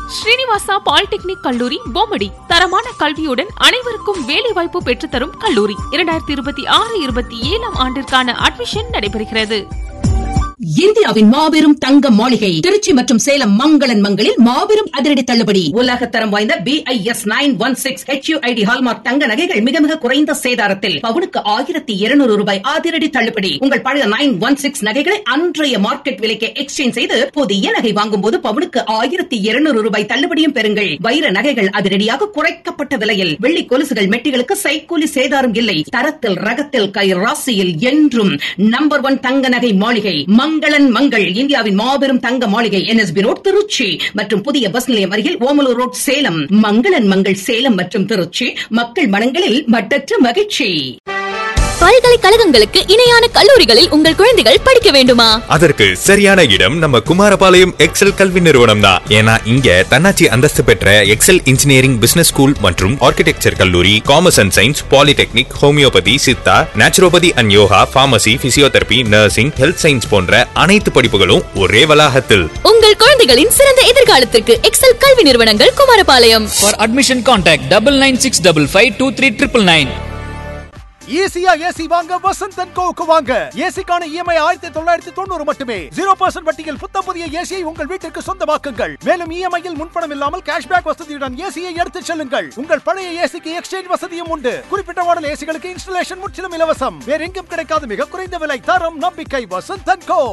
Srinivasa polytechnic கல்லூரி பொம்மடி தரமான கல்வியுடன் அனைவருக்கும் வேலைவாய்ப்பு பெற்றுத்தரும் கல்லூரி இரண்டாயிரத்தி இருபத்தி ஆறு இருபத்தி ஏழாம் ஆண்டிற்கான அட்மிஷன் நடைபெறுகிறது இந்தியாவின் மாபெரும் தங்க மாளிகை திருச்சி மற்றும் சேலம் மங்களன் மங்களில் மாபெரும் அதிரடி தள்ளுபடி உலக தரம் வாய்ந்த B I S nine one six HUID hallmark தங்க நகைகள் மிக மிக குறைந்த சேதாரத்தில் பவுனுக்கு ஆயிரத்தி இருநூறு ரூபாய் அதிரடி தள்ளுபடி உங்கள் பழைய நைன் ஒன் சிக்ஸ் நகைகளை அன்றைய மார்க்கெட் விலைக்கு எக்ஸ்சேஞ்ச் செய்து புதிய நகை வாங்கும் போது பவுனுக்கு ஆயிரத்தி இருநூறு ரூபாய் தள்ளுபடியும் பெறுங்கள் வைர நகைகள் அதிரடியாக குறைக்கப்பட்ட விலையில் வெள்ளி கொலுசுகள் மெட்டிகளுக்கு சைக்கூலி சேதாரம் இல்லை தரத்தில் ரகத்தில் கை ராசியில் என்றும் நம்பர் ஒன் தங்க நகை மாளிகை மங்களன் மங்கள் இந்தியாவின் மாபெரும் தங்க மாளிகை என்எஸ்பி ரோட் திருச்சி மற்றும் புதிய பஸ் நிலையம் அருகில் ஓமலூர் ரோட் சேலம் மங்களன் மங்கள் சேலம் மற்றும் திருச்சி மக்கள் மனங்களில் மட்டற்ற மகிழ்ச்சி பல்கலைக்கழகங்களுக்கு இணையான கல்லூரிகளில் உங்கள் குழந்தைகள் படிக்க வேண்டுமா அதற்கு சரியான இடம் நம்ம குமாரபாளையம் எக்ஸல் கல்வி நிறுவனம் தான் ஏன்னா இங்க தன்னாட்சி அந்தஸ்து பெற்ற எக்ஸல் இன்ஜினியரிங் பிசினஸ் ஸ்கூல் மற்றும் ஆர்கிடெக்சர் கல்லூரி commerce and science polytechnic homeopathy Siddha naturopathy and yoga pharmacy physiotherapy nursing health science போன்ற அனைத்து படிப்புகளும் ஒரே வளாகத்தில் உங்கள் குழந்தைகளின் சிறந்த எதிர்காலத்திற்கு எக்ஸல் கல்வி நிறுவனங்கள் Kumarapalayam For admission contact double nine six double five two three triple nine. ஈஸியா ஏசி வாங்க வசந்த் அண்ட் கோவுக்கு வாங்க ஏசிக்கான இஎம்ஐ ஆயிரத்தி தொள்ளாயிரத்தி தொண்ணூறு மட்டுமே ஜீரோ பர்சன்ட் வட்டியில் புத்தம் புதிய ஏசியை உங்கள் வீட்டிற்கு சொந்தமாக்குங்கள் மேலும் இஎம்ஐயில் முன்பணம் இல்லாமல் கேஷ்பேக் வசதியுடன் ஏசியை எடுத்துச் செல்லுங்கள் உங்கள் பழைய ஏசிக்கு எக்ஸ்சேஞ்ச் வசதியும் உண்டு குறிப்பிட்ட மாடல் ஏசிகளுக்கு இன்ஸ்டலேஷன் முற்றிலும் இலவசம் வேற எங்கும் கிடைக்காத மிக குறைந்த விலை தரம் நம்பிக்கை வசந்த் அண்ட் கோ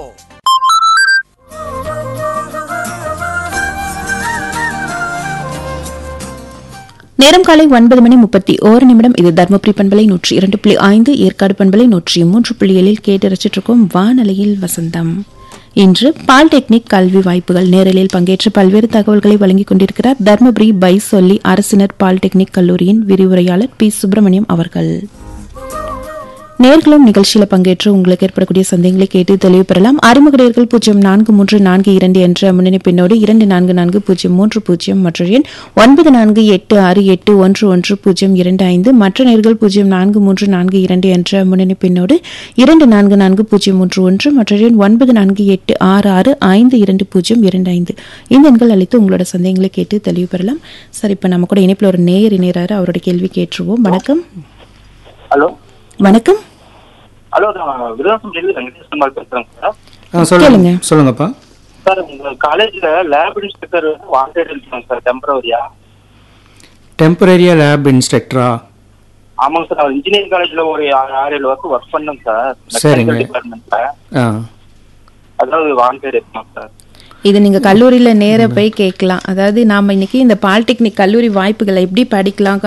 நேரம் காலை ஒன்பது மணி முப்பத்தி ஓரு நிமிடம் இது தர்மபுரி பண்பலை நூற்றி இரண்டு புள்ளி ஐந்து ஏற்காடு பண்பலை நூற்றி மூன்று புள்ளி ஏழில் கேட்டு ரசிச்சிட்டு இருக்கோம் வானலையில் வசந்தம் இன்று பாலிடெக்னிக் கல்வி வாய்ப்புகள் நேரலில் பங்கேற்று பல்வேறு தகவல்களை வழங்கிக் கொண்டிருக்கிறார் தர்மபுரி பை சொல்லி அரசினர் பாலிடெக்னிக் கல்லூரியின் விரிவுரையாளர் பி சுப்பிரமணியம் அவர்கள் நேர்களும் நிகழ்ச்சியில பங்கேற்று உங்களுக்கு ஏற்படக்கூடிய சந்தேகங்களை கேட்டு தெளிவு பெறலாம் அறிமுகடையர்கள் பூஜ்ஜியம் நான்கு மூன்று நான்கு இரண்டு என்ற முன்னணி பின்னோடு இரண்டு நான்கு நான்கு பூஜ்ஜியம் மூன்று பூஜ்ஜியம் மற்ற எண் ஒன்பது நான்கு எட்டு ஆறு எட்டு ஒன்று ஒன்று பூஜ்ஜியம் இரண்டு ஐந்து மற்ற நேர்கள் பூஜ்ஜியம் நான்கு மூன்று நான்கு இரண்டு என்ற முன்னணி பின்னோடு இரண்டு நான்கு நான்கு பூஜ்ஜியம் மூன்று ஒன்று மற்ற எண் ஒன்பது நான்கு எட்டு ஆறு ஆறு ஐந்து இரண்டு பூஜ்ஜியம் இரண்டு ஐந்து இந்த எண்கள் அளித்து உங்களோட சந்தேகங்களை கேட்டு தெளிவு பெறலாம் சரி இப்ப நம்ம கூட இணைப்பில் ஒரு நேயர் இணையறாரு அவரோட கேள்வி கேட்டுருவோம் வணக்கம் ஹலோ வணக்கம் ஹலோ நான் விருதாசம் டெல்லி வெங்கடேஷ் குமார் பேசுறேன் சார் ஆ சொல்லுங்க கேளுங்க. சொல்லுங்கப்பா சார் உங்க காலேஜ்ல லேப் இன்ஸ்ட்ரக்டர் வாண்டட் இருக்காங்க சார் டெம்பரவரியா டெம்பரரியா லேப் இன்ஸ்ட்ரக்டரா ஆமாங்க சார் நான் இன்ஜினியரிங் காலேஜ்ல ஒரு ஆறு ஆறு ஏழு வருஷம் ஒர்க் பண்ணேங்க சார் சரிங்க. மெக்கானிக்கல் டிபார்ட்மெண்ட்ல ஆ அதாவது வாண்டட் இருக்காங்க சார் இது நீங்க கல்லூரியில நேர போய் கேட்கலாம் அதாவது நாம இன்னைக்கு இந்த பாலிடெக்னிக் கல்லூரி வாய்ப்புகளை எப்படி படிக்கலாம்